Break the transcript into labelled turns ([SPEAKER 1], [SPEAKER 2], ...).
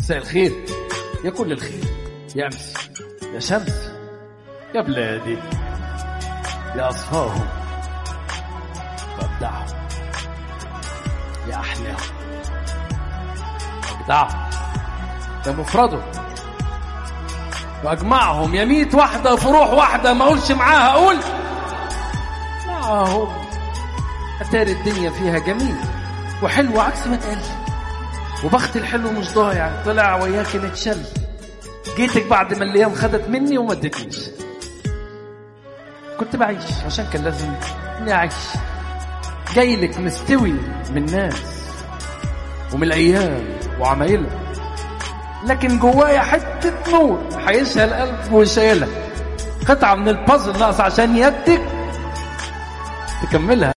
[SPEAKER 1] مساء الخير يا كل الخير يا أمس يا شمس يا بلادي يا أصفاهم وابدعهم يا أحلاهم وابدعهم ده مفرده واجمعهم يا ميت واحدة في روح واحدة ما اقولش معاها اقول معاهم اتاري الدنيا فيها جميل وحلو عكس ما اتقال وبخت الحلو مش ضايع طلع وياك نتشل جيتك بعد ما الايام خدت مني وما ادتنيش كنت بعيش عشان كان لازم اني اعيش جاي لك مستوي من الناس ومن الايام وعمايلها لكن جوايا حته نور حيشها القلب وشايلها قطعه من البازل ناقصه عشان يدك تكملها